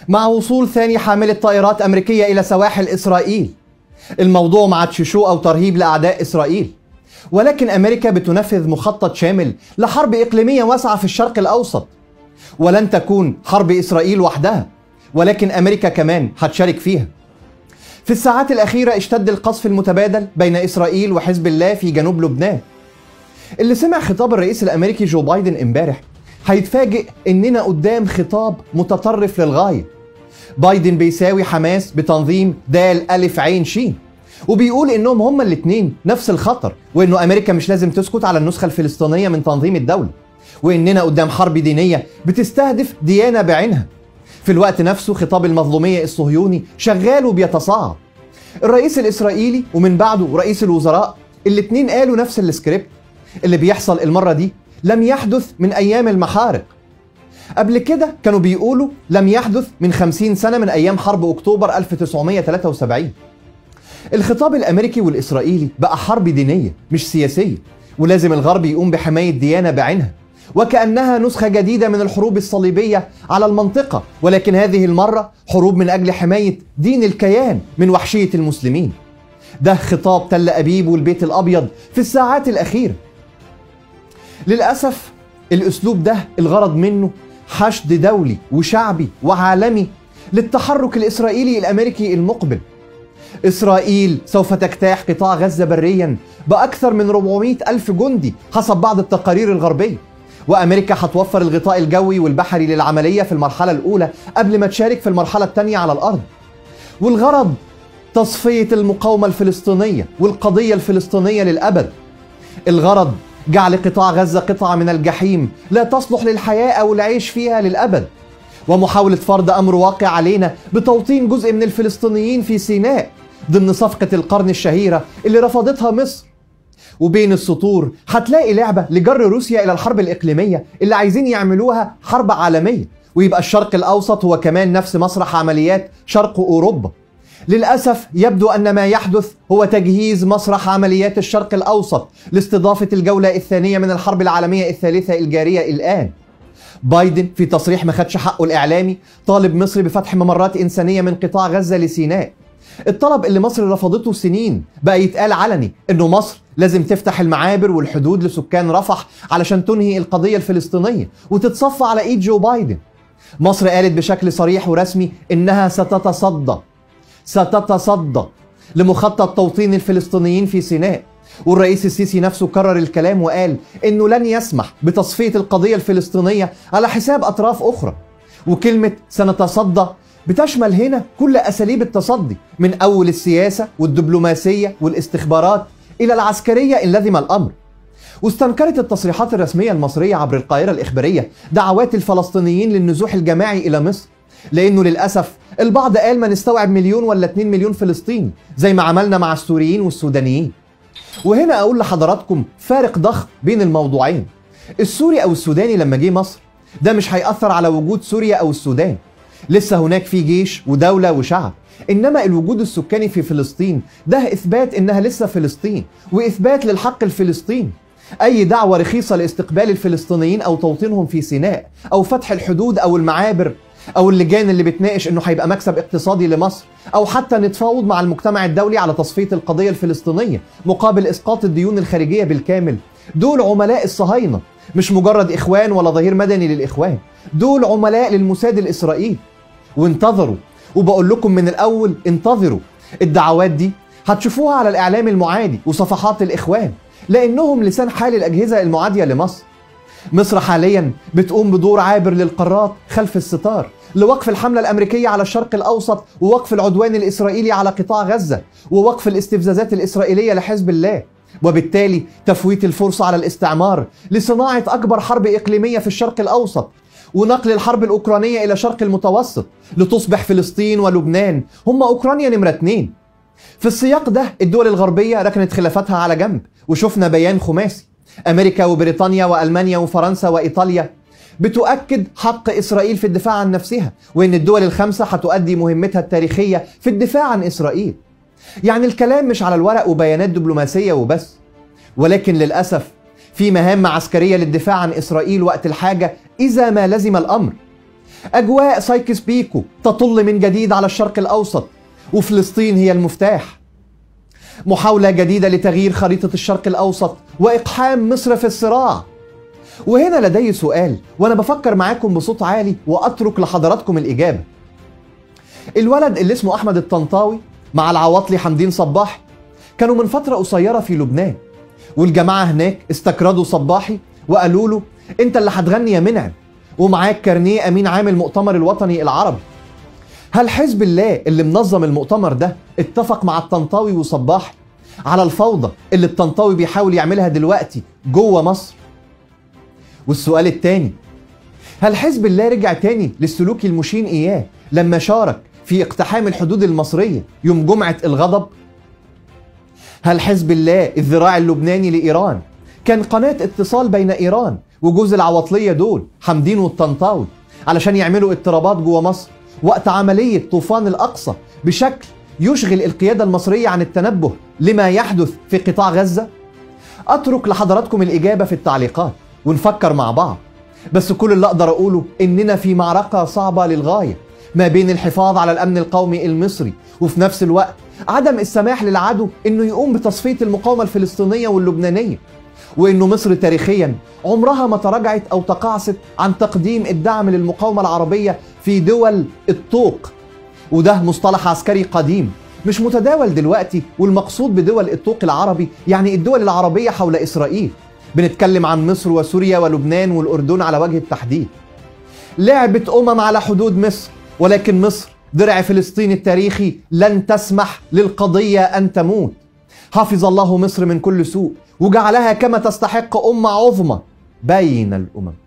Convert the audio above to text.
مع وصول ثاني حاملة طائرات أمريكية إلى سواحل إسرائيل الموضوع ما عادش شو أو ترهيب لأعداء إسرائيل ولكن أمريكا بتنفذ مخطط شامل لحرب إقليمية واسعة في الشرق الأوسط ولن تكون حرب إسرائيل وحدها ولكن أمريكا كمان هتشارك فيها في الساعات الأخيرة اشتد القصف المتبادل بين إسرائيل وحزب الله في جنوب لبنان اللي سمع خطاب الرئيس الأمريكي جو بايدن امبارح هيتفاجئ إننا قدام خطاب متطرف للغاية بايدن بيساوي حماس بتنظيم دال ألف عين شين وبيقول إنهم هما الاتنين نفس الخطر وإنه أمريكا مش لازم تسكت على النسخة الفلسطينية من تنظيم الدولة وإننا قدام حرب دينية بتستهدف ديانة بعينها في الوقت نفسه خطاب المظلومية الصهيوني شغال وبيتصاعد الرئيس الإسرائيلي ومن بعده رئيس الوزراء الاتنين قالوا نفس السكريبت اللي بيحصل المرة دي لم يحدث من أيام المحارق قبل كده كانوا بيقولوا لم يحدث من خمسين سنة من أيام حرب أكتوبر 1973 الخطاب الأمريكي والإسرائيلي بقى حرب دينية مش سياسية ولازم الغرب يقوم بحماية ديانة بعينها وكأنها نسخة جديدة من الحروب الصليبية على المنطقة ولكن هذه المرة حروب من أجل حماية دين الكيان من وحشية المسلمين ده خطاب تل أبيب والبيت الأبيض في الساعات الأخيرة للأسف الأسلوب ده الغرض منه حشد دولي وشعبي وعالمي للتحرك الإسرائيلي الأمريكي المقبل إسرائيل سوف تجتاح قطاع غزة بريا بأكثر من 400 ألف جندي حسب بعض التقارير الغربية وأمريكا هتوفر الغطاء الجوي والبحري للعملية في المرحلة الأولى قبل ما تشارك في المرحلة الثانية على الأرض والغرض تصفية المقاومة الفلسطينية والقضية الفلسطينية للأبد الغرض جعل قطاع غزة قطعة من الجحيم لا تصلح للحياة أو العيش فيها للأبد ومحاولة فرض أمر واقع علينا بتوطين جزء من الفلسطينيين في سيناء ضمن صفقة القرن الشهيرة اللي رفضتها مصر وبين السطور هتلاقي لعبة لجر روسيا إلى الحرب الإقليمية اللي عايزين يعملوها حرب عالمية ويبقى الشرق الأوسط هو كمان نفس مسرح عمليات شرق أوروبا للأسف يبدو أن ما يحدث هو تجهيز مسرح عمليات الشرق الأوسط لاستضافة الجولة الثانية من الحرب العالمية الثالثة الجارية الآن بايدن في تصريح ما خدش حقه الإعلامي طالب مصر بفتح ممرات إنسانية من قطاع غزة لسيناء الطلب اللي مصر رفضته سنين بقى يتقال علني انه مصر لازم تفتح المعابر والحدود لسكان رفح علشان تنهي القضية الفلسطينية وتتصفى على ايد جو بايدن مصر قالت بشكل صريح ورسمي انها ستتصدى ستتصدى لمخطط توطين الفلسطينيين في سيناء والرئيس السيسي نفسه كرر الكلام وقال انه لن يسمح بتصفية القضية الفلسطينية على حساب اطراف اخرى وكلمة سنتصدى بتشمل هنا كل اساليب التصدي من اول السياسه والدبلوماسيه والاستخبارات الى العسكريه ان لزم الامر. واستنكرت التصريحات الرسميه المصريه عبر القاهره الاخباريه دعوات الفلسطينيين للنزوح الجماعي الى مصر لانه للاسف البعض قال ما نستوعب مليون ولا 2 مليون فلسطيني زي ما عملنا مع السوريين والسودانيين. وهنا اقول لحضراتكم فارق ضخم بين الموضوعين. السوري او السوداني لما جه مصر ده مش هيأثر على وجود سوريا او السودان لسه هناك في جيش ودولة وشعب إنما الوجود السكاني في فلسطين ده إثبات إنها لسه فلسطين وإثبات للحق الفلسطيني أي دعوة رخيصة لاستقبال الفلسطينيين أو توطينهم في سيناء أو فتح الحدود أو المعابر أو اللجان اللي بتناقش إنه هيبقى مكسب اقتصادي لمصر أو حتى نتفاوض مع المجتمع الدولي على تصفية القضية الفلسطينية مقابل إسقاط الديون الخارجية بالكامل دول عملاء الصهاينة مش مجرد إخوان ولا ظهير مدني للإخوان دول عملاء للموساد الإسرائيلي وانتظروا وبقول لكم من الاول انتظروا الدعوات دي هتشوفوها على الاعلام المعادي وصفحات الاخوان لانهم لسان حال الاجهزه المعاديه لمصر مصر حاليا بتقوم بدور عابر للقارات خلف الستار لوقف الحملة الأمريكية على الشرق الأوسط ووقف العدوان الإسرائيلي على قطاع غزة ووقف الاستفزازات الإسرائيلية لحزب الله وبالتالي تفويت الفرصة على الاستعمار لصناعة أكبر حرب إقليمية في الشرق الأوسط ونقل الحرب الأوكرانية إلى شرق المتوسط لتصبح فلسطين ولبنان هم أوكرانيا نمرة اتنين في السياق ده الدول الغربية ركنت خلافاتها على جنب وشفنا بيان خماسي أمريكا وبريطانيا وألمانيا وفرنسا وإيطاليا بتؤكد حق إسرائيل في الدفاع عن نفسها وإن الدول الخمسة هتؤدي مهمتها التاريخية في الدفاع عن إسرائيل يعني الكلام مش على الورق وبيانات دبلوماسية وبس ولكن للأسف في مهام عسكرية للدفاع عن إسرائيل وقت الحاجة إذا ما لزم الأمر أجواء سايكس بيكو تطل من جديد على الشرق الأوسط وفلسطين هي المفتاح محاولة جديدة لتغيير خريطة الشرق الأوسط وإقحام مصر في الصراع وهنا لدي سؤال وأنا بفكر معاكم بصوت عالي وأترك لحضراتكم الإجابة الولد اللي اسمه أحمد الطنطاوي مع العواطلي حمدين صباح كانوا من فترة قصيرة في لبنان والجماعة هناك استكردوا صباحي وقالوا له انت اللي هتغني يا منعم ومعاك كارنيه امين عام المؤتمر الوطني العربي هل حزب الله اللي منظم المؤتمر ده اتفق مع الطنطاوي وصباحي على الفوضى اللي الطنطاوي بيحاول يعملها دلوقتي جوه مصر والسؤال التاني هل حزب الله رجع تاني للسلوك المشين اياه لما شارك في اقتحام الحدود المصرية يوم جمعة الغضب هل حزب الله الذراع اللبناني لإيران كان قناة اتصال بين إيران وجوز العواطلية دول حمدين والطنطاوي علشان يعملوا اضطرابات جوه مصر وقت عملية طوفان الأقصى بشكل يشغل القيادة المصرية عن التنبه لما يحدث في قطاع غزة؟ أترك لحضراتكم الإجابة في التعليقات ونفكر مع بعض بس كل اللي أقدر أقوله إننا في معركة صعبة للغاية ما بين الحفاظ على الأمن القومي المصري وفي نفس الوقت عدم السماح للعدو إنه يقوم بتصفية المقاومة الفلسطينية واللبنانية وإنه مصر تاريخيا عمرها ما تراجعت أو تقاعست عن تقديم الدعم للمقاومة العربية في دول الطوق وده مصطلح عسكري قديم مش متداول دلوقتي والمقصود بدول الطوق العربي يعني الدول العربية حول إسرائيل بنتكلم عن مصر وسوريا ولبنان والأردن على وجه التحديد لعبة أمم على حدود مصر ولكن مصر درع فلسطين التاريخي لن تسمح للقضية أن تموت حفظ الله مصر من كل سوء وجعلها كما تستحق أمة عظمى بين الأمم